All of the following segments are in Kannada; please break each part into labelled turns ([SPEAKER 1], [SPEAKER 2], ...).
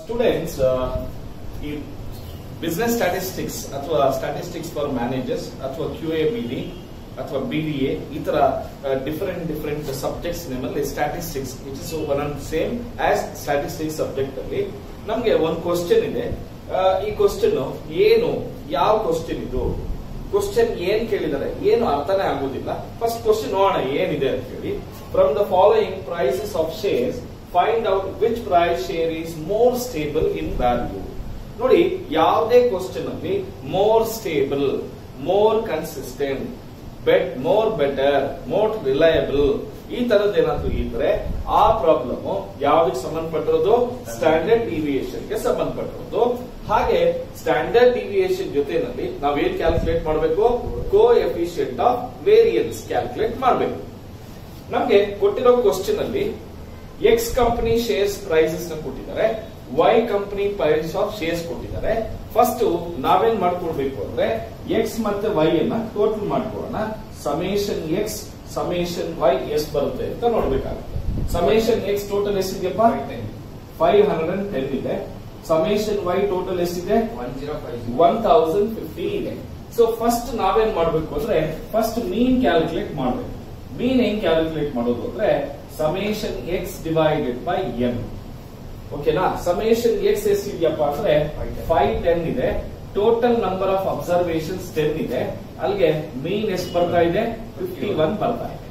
[SPEAKER 1] ಸ್ಟೂಡೆಂಟ್ಸ್ ಈ ಬಿಸ್ನೆಸ್ ಸ್ಟಾಟಿಸ್ಟಿಕ್ಸ್ ಅಥವಾ ಸ್ಟಾಟಿಸ್ಟಿಕ್ಸ್ ಫಾರ್ ಮ್ಯಾನೇಜರ್ಸ್ ಅಥವಾ ಕ್ಯೂ ಎ ಬಿ ಡಿ ಅಥವಾ ಬಿ ಡಿ ಎ ಈ ತರ ಡಿಫರೆಂಟ್ ಡಿಫರೆಂಟ್ ಸಬ್ಜೆಕ್ಟ್ಸ್ ನಿಮ್ಮಲ್ಲಿ statistics it is one and same as statistics subject ಅಲ್ಲಿ ನಮ್ಗೆ ಒಂದು ಕ್ವಶನ್ ಇದೆ ಆ, ಈ ಕ್ವಶನ್ ಏನು ಯಾವ ಕ್ವಶನ್ ಇದು ಕ್ವಶನ್ ಏನ್ ಕೇಳಿದ್ದಾರೆ ಏನು ಅರ್ಥನೇ ಆಗೋದಿಲ್ಲ ಫಸ್ಟ್ ಕ್ವಶನ್ ನೋಡೋಣ ಏನಿದೆ ಅಂತ ಹೇಳಿ from the following prices of shares find out which price share is more stable in value ನೋಡಿ ಯಾವುದೇ ಕ್ವಶನ್ ಅಲ್ಲಿ ಮೋರ್ ಸ್ಟೇಬಲ್ ಮೋರ್ ಕನ್ಸಿಸ್ಟೆಂಟ್ ಬೆಟ್ ಮೋರ್ ಬೆಟರ್ ಮೋರ್ ರಿಲಯಬಲ್ ಈ ತರದ್ ಏನಾದ್ರು ಇದ್ರೆ ಆ ಪ್ರಾಬ್ಲಮ್ ಯಾವ್ದಕ್ಕೆ ಸಂಬಂಧಪಟ್ಟಿರೋದು ಸ್ಟ್ಯಾಂಡರ್ಡ್ ಡಿವಿಯೇಷನ್ ಗೆ ಸಂಬಂಧಪಟ್ಟಿರೋದು ಹಾಗೆ ಸ್ಟ್ಯಾಂಡರ್ಡ್ ಡಿವಿಯೇಷನ್ ಜೊತೆನಲ್ಲಿ ನಾವೇನ್ ಕ್ಯಾಲ್ಕುಲೇಟ್ ಮಾಡಬೇಕು coefficient of variance calculate ಮಾಡಬೇಕು ನಮ್ಗೆ ಕೊಟ್ಟಿರೋ ಕ್ವಶನ್ ಅಲ್ಲಿ ಎಕ್ಸ್ ಕಂಪನಿ ಶೇರ್ಸ್ ಪ್ರೈಸಸ್ ನ ಕೊಟ್ಟಿದ್ದಾರೆ Y company price of shares ಕೊಟ್ಟಿದ್ದಾರೆ ಫಸ್ಟ್ ನಾವೇನ್ ಮಾಡ್ಕೊಳ್ಬೇಕು ಅಂದ್ರೆ ಎಕ್ಸ್ ಮತ್ತೆ ವೈ ಅನ್ನ ಟೋಟಲ್ ಮಾಡ್ಕೊಳ್ಳೋಣ summation X summation Y S ಬರುತ್ತೆ ಅಂತ ನೋಡ್ಬೇಕಾಗುತ್ತೆ ಸಮೇಷನ್ ಎಕ್ಸ್ ಟೋಟಲ್ ಎಷ್ಟಿದೆಯಪ್ಪ ಫೈವ್ ಹಂಡ್ರೆಡ್ ಅಂಡ್ ಟೆನ್ ಇದೆ ಸಮೇಷನ್ ವೈ ಟೋಟಲ್ ಎಷ್ಟಿದೆ ಒನ್ ತೌಸಂಡ್ ಫಿಫ್ಟಿ ಇದೆ ಸೊ ಫಸ್ಟ್ ನಾವೇನ್ ಮಾಡ್ಬೇಕು ಅಂದ್ರೆ ಫಸ್ಟ್ ಮೀನ್ ಕ್ಯಾಲ್ಕುಲೇಟ್ ಮಾಡ್ಬೇಕು ಮೀನ್ ಹೆಂಗ್ ಕ್ಯಾಲ್ಕುಲೇಟ್ ಮಾಡೋದು ಅಂದ್ರೆ summation X divided by N ಓಕೆನಾ ಸಮೇಷನ್ ಎಕ್ಸ್ ಎಷ್ಟಿದೆಯಪ್ಪ ಅಂದ್ರೆ ಫೈವ್ ಟೆನ್ ಇದೆ total number of observations ten ಇದೆ ಅಲ್ಲಿಗೆ ಮೀನ್ ಎಷ್ಟು ಬರ್ತಾ ಇದೆ ಫಿಫ್ಟಿ ಒನ್ ಬರ್ತಾ ಇದೆ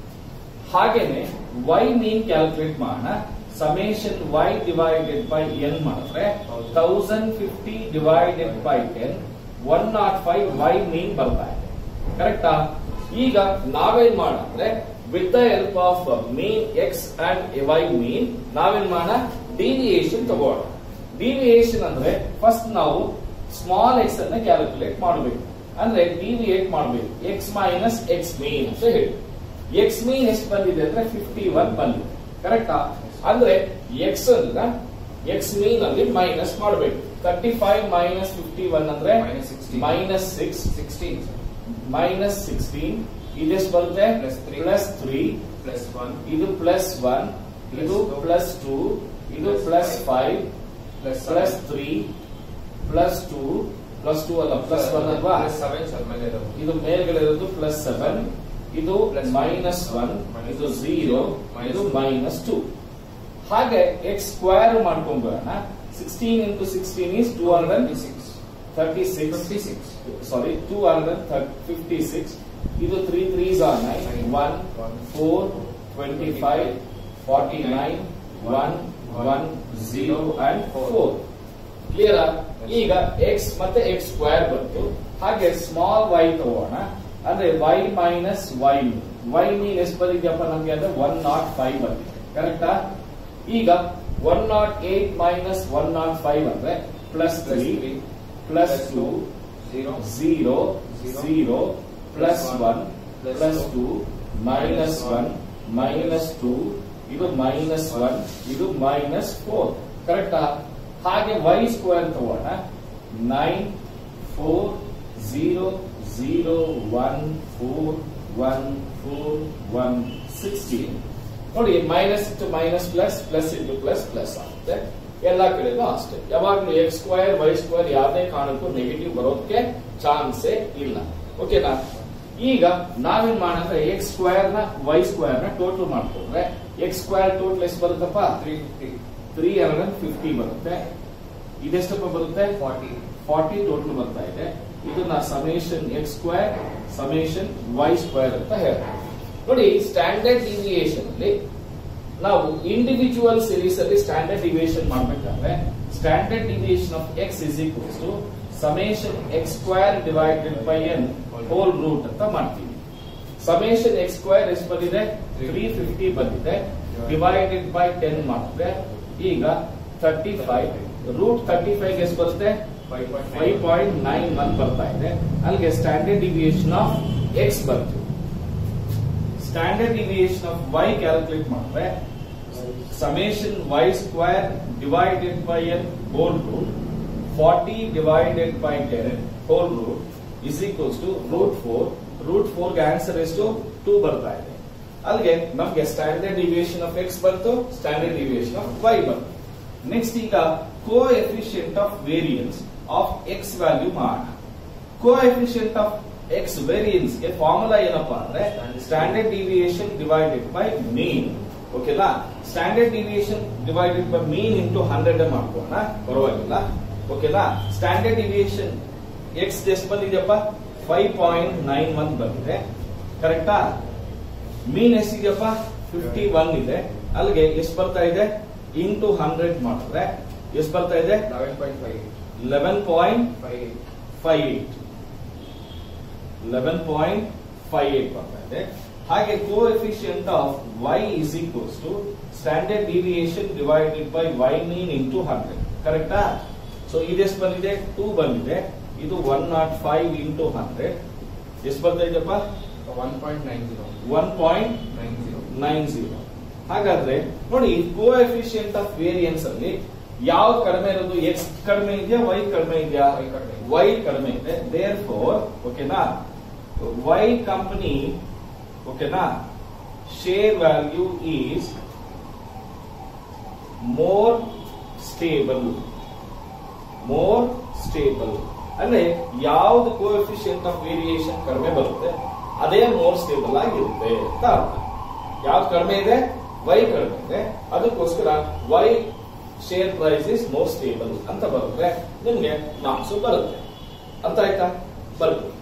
[SPEAKER 1] ಹಾಗೇನೆ ವೈ ಮೀನ್ ಕ್ಯಾಲ್ಕುಲೇಟ್ ಮಾಡೋಣ summation Y divided by N ಮಾಡಿದ್ರೆ thousand fifty divided by ten one not five Y mean ಬರ್ತಾ ಇದೆ ಕರೆಕ್ಟಾ ಈಗ ನಾವೇನ್ ಮಾಡಂದ್ರೆ with the help of mean X and Y mean ನಾವೇನ್ ಮಾಡೋಣ ಡಿವಿಯೇಷನ್ ತಗೋಣ ಡಿವಿಯೇಷನ್ ಅಂದ್ರೆ ಫಸ್ಟ್ ನಾವು ಸ್ಮಾಲ್ ಎಕ್ಸ್ ಅನ್ನ ಕ್ಯಾಲ್ಕುಲೇಟ್ ಮಾಡಬೇಕು ಅಂದ್ರೆ ಡಿವಿಯೇಟ್ ಮಾಡಬೇಕು ಎಕ್ಸ್ ಮೈನಸ್ ಎಕ್ಸ್ ಮೀನ್ ಅಂತ ಹೇಳಿ ಎಕ್ಸ್ ಮೀನ್ ಎಷ್ಟು ಬಂದಿದೆ ಅಂದ್ರೆ ಫಿಫ್ಟಿ ಒನ್ ಬಂದಿದೆ ಕರೆಕ್ಟಾ ಅಂದ್ರೆ ಎಕ್ಸ್ ಅನ್ನ ಎಕ್ಸ್ ಮೀನ್ ಅಲ್ಲಿ ಮೈನಸ್ ಮಾಡಬೇಕು thirty five minus fifty one ಅಂದ್ರೆ
[SPEAKER 2] Minus 16.
[SPEAKER 1] Minus six
[SPEAKER 2] sixteen
[SPEAKER 1] minus sixteen ಇದೆಷ್ಟು ಬರುತ್ತೆ
[SPEAKER 2] Plus three.
[SPEAKER 1] Plus three
[SPEAKER 2] plus one
[SPEAKER 1] ಇದು ಪ್ಲಸ್ ಒನ್ ಇದು
[SPEAKER 2] Plus two.
[SPEAKER 1] ಪ್ಲಸ್ ಟೂ ಇದು
[SPEAKER 2] Plus
[SPEAKER 1] plus
[SPEAKER 2] five.
[SPEAKER 1] Five
[SPEAKER 2] plus
[SPEAKER 1] plus three plus two plus two ಅಲ್ಲ ಪ್ಲಸ್ ಒನ್ ಅಲ್ವಾ
[SPEAKER 2] ಸೆವೆನ್ ಸರ್ ಮೇಲೆ ಇರೋದು.
[SPEAKER 1] ಇದು ಮೇಲ್ಗಡೆ ಇರೋದು ಪ್ಲಸ್ ಸೆವೆನ್ ಇದು
[SPEAKER 2] Plus
[SPEAKER 1] ಮೈನಸ್ ಒನ್
[SPEAKER 2] minus
[SPEAKER 1] ಇದು
[SPEAKER 2] two.
[SPEAKER 1] ಝೀರೋ
[SPEAKER 2] Minus
[SPEAKER 1] ಇದು
[SPEAKER 2] two.
[SPEAKER 1] ಮೈನಸ್ ಟೂ ಹಾಗೆ ಎಕ್ಸ್ ಸ್ಕ್ವೇರ್ ಮಾಡ್ಕೊಂಡ್ಬಿಡೋಣ sixteen into sixteen is two hundred
[SPEAKER 2] six
[SPEAKER 1] thirty six
[SPEAKER 2] fifty six
[SPEAKER 1] sorry two hundred fifty six ಇದು three threes are nine one four twenty five forty nine one one zero and four clear ಈಗ ಎಕ್ಸ್ ಮತ್ತೆ ಎಕ್ಸ್ ಸ್ಕ್ವೇರ್ ಬಂತು ಹಾಗೆ ಸ್ಮಾಲ್ ವೈ ತಗೋಣ ಅಂದ್ರೆ Y minus Y Y mean ಎಷ್ಟು ಬಂದಿದ್ಯಪ್ಪ ನಮ್ಗೆ ಅಂದ್ರೆ ಒನ್ ನಾಟ್ ಫೈವ್ ಬಂದಿದೆ ಕರೆಕ್ಟಾ ಈಗ one not eight minus one not five ಅಂದ್ರೆ plus
[SPEAKER 2] plus
[SPEAKER 1] three
[SPEAKER 2] three
[SPEAKER 1] plus two
[SPEAKER 2] zero
[SPEAKER 1] zero
[SPEAKER 2] Zero.
[SPEAKER 1] Zero plus
[SPEAKER 2] Plus
[SPEAKER 1] one
[SPEAKER 2] one. Plus
[SPEAKER 1] plus
[SPEAKER 2] two.
[SPEAKER 1] Two minus one minus two ಇದು ಮೈನಸ್ ಒನ್ ಇದು ಮೈನಸ್ ಫೋರ್ ಕರೆಕ್ಟಾ ಹಾಗೆ ವೈ ಸ್ಕ್ವೇರ್ ತಗೋಣ nine four zero zero one four one four one sixteen ನೋಡಿ minus into minus plus plus into plus plus ಆಗುತ್ತೆ ಎಲ್ಲಾ ಕಡೆನೂ ಅಷ್ಟೇ ಯಾವಾಗ್ಲೂ ಎಕ್ಸ್ ಸ್ಕ್ವೇರ್ ವೈ ಸ್ಕ್ವೇರ್ ಯಾವುದೇ ಕಾರಣಕ್ಕೂ ನೆಗೆಟಿವ್ ಬರೋದಕ್ಕೆ ಚಾನ್ಸೇ ಇಲ್ಲ ಓಕೆನಾ ಈಗ ನಾವೇನ್ ಮಾಡಂದ್ರೆ ಎಕ್ಸ್ ಸ್ಕ್ವೇರ್ ನ ವೈ ಸ್ಕ್ವೇರ್ ನ ಟೋಟಲ್ ಮಾಡ್ಕೊಂಡ್ರೆ ಎಕ್ಸ್ ಸ್ಕ್ವೇರ್ ಟೋಟಲ್ ಎಷ್ಟು ಬರುತ್ತಪ್ಪ
[SPEAKER 2] three fifty
[SPEAKER 1] three hundred fifty ಬರುತ್ತೆ ಇದೆಷ್ಟಪ್ಪ ಬರುತ್ತೆ
[SPEAKER 2] ಫಾರ್ಟಿ
[SPEAKER 1] ಫಾರ್ಟಿ ಟೋಟಲ್ ಬರ್ತಾ ಇದೆ ಇದನ್ನ summation X square summation Y square ಅಂತ ಹೇಳ್ತಾರೆ ನೋಡಿ ಸ್ಟ್ಯಾಂಡರ್ಡ್ ಡಿವಿಯೇಷನ್ ಅಲ್ಲಿ ನಾವು ಇಂಡಿವಿಜುವಲ್ ಸೀರೀಸ್ ಅಲ್ಲಿ ಸ್ಟ್ಯಾಂಡರ್ಡ್ ಡಿವಿಯೇಷನ್ ಮಾಡ್ಬೇಕಾದ್ರೆ standard deviation of X is equals to summation X square divided by N whole root ಅಂತ ಮಾಡ್ತೀವಿ ಸಮೇಷನ್ ಎಕ್ಸ್ ಸ್ಕ್ವೇರ್ ಎಷ್ಟು ಬಂದಿದೆ ತ್ರೀ ಫಿಫ್ಟಿ ಬಂದಿದೆ ಡಿವೈಡೆಡ್ ಬೈ ಟೆನ್ ಮಾಡಿದ್ರೆ ಈಗ thirty five root thirty five ಎಷ್ಟು ಬರುತ್ತೆ
[SPEAKER 2] five
[SPEAKER 1] five point nine one ಬರ್ತಾ ಇದೆ ಅಲ್ಲಿಗೆ ಸ್ಟ್ಯಾಂಡರ್ಡ್ ಡಿವಿಯೇಷನ್ ಆಫ್ ಎಕ್ಸ್ ಬರ್ತು standard deviation of Y calculate ಮಾಡಿದ್ರೆ summation Y square divided by N whole root forty divided by ten whole root is equals to root four root ಫೋರ್ಗೆ ಆನ್ಸರ್ ಎಷ್ಟು ಟೂ ಬರ್ತಾ ಇದೆ ಅಲ್ಲಿಗೆ ನಮ್ಗೆ ಸ್ಟ್ಯಾಂಡರ್ಡ್ ಡಿವಿಯೇಷನ್ ಆಫ್ ಎಕ್ಸ್ ಬಂತು ಸ್ಟ್ಯಾಂಡರ್ಡ್ ಡಿವಿಯೇಷನ್ ಆಫ್ ವೈ ಬಂತು ನೆಕ್ಸ್ಟ್ ಈಗ coefficient of variance of X value ಮಾಡೋಣ coefficient of X variance ಗೆ ಫಾರ್ಮುಲಾ ಏನಪ್ಪಾ ಅಂದ್ರೆ standard deviation divided by mean ಓಕೆನಾ standard deviation divided by mean into hundred ಮಾಡ್ಕೋಣ ಪರವಾಗಿಲ್ಲ ಓಕೆನಾ ಸ್ಟ್ಯಾಂಡರ್ಡ್ ಡಿವಿಯೇಷನ್ ಎಕ್ಸ್ ಎಷ್ಟು ಬಂದಿದೆಯಪ್ಪ ಫೈವ್ ಪಾಯಿಂಟ್ ನೈನ್ ಒನ್ ಬಂದಿದೆ ಕರೆಕ್ಟಾ ಮೀನ್ ಎಷ್ಟಿದೆಯಪ್ಪ ಫಿಫ್ಟಿ ಒನ್ ಇದೆ ಅಲ್ಲಿಗೆ ಎಷ್ಟು ಬರ್ತಾ ಇದೆ ಇಂಟು ಹಂಡ್ರೆಡ್ ಮಾಡಿದ್ರೆ ಎಷ್ಟು ಬರ್ತಾ ಇದೆ
[SPEAKER 2] eleven point five
[SPEAKER 1] eleven point
[SPEAKER 2] five
[SPEAKER 1] five eight eleven point five eight ಬರ್ತಾ ಇದೆ ಹಾಗೆ coefficient of Y is equals to standard deviation divided by Y mean into hundred ಕರೆಕ್ಟಾ ಸೊ ಇದೆಷ್ಟು ಬಂದಿದೆ ಟೂ ಬಂದಿದೆ ಇದು one not five into hundred ಎಷ್ಟು ಬರ್ತಾ ಇದೆಯಪ್ಪ
[SPEAKER 2] one point nine zero
[SPEAKER 1] one point
[SPEAKER 2] nine zero
[SPEAKER 1] nine zero ಹಾಗಾದ್ರೆ ನೋಡಿ ಕೋ ಎಫಿಷಿಯಂಟ್ ಆಫ್ ವೇರಿಯನ್ಸ್ ಅಲ್ಲಿ ಯಾವ ಕಡಿಮೆ ಇರೋದು ಎಕ್ಸ್ ಕಡಿಮೆ ಇದೆಯಾ ವೈ ಕಡಿಮೆ ಇದೆಯಾ
[SPEAKER 2] Y ಕಡಿಮೆ ಇದೆ.
[SPEAKER 1] ವೈ ಕಡಿಮೆ ಇದೆ ದೇರ್ ಫೋರ್ ಓಕೆನಾ ವೈ ಕಂಪನಿ ಓಕೆನಾ share value is more stable more stable ಅಂದ್ರೆ ಯಾವ್ದು ಕೋಎಫಿಷಿಯಂಟ್ ಆಫ್ ವೇರಿಯೇಷನ್ ಕಡಿಮೆ ಬರುತ್ತೆ ಅದೇ ಮೋರ್ ಸ್ಟೇಬಲ್ ಆಗಿರುತ್ತೆ ಅಂತ ಅರ್ಥ ಯಾವ್ದು ಕಡಿಮೆ ಇದೆ ವೈ ಕಡಿಮೆ ಇದೆ ಅದಕ್ಕೋಸ್ಕರ Y share price is more stable ಅಂತ ಬರುತ್ತೆ ನಿಮ್ಗೆ ಮಾರ್ಕ್ಸ್ ಬರುತ್ತೆ ಅಂತ ಆಯ್ತಾ ಬರುತ್ತೆ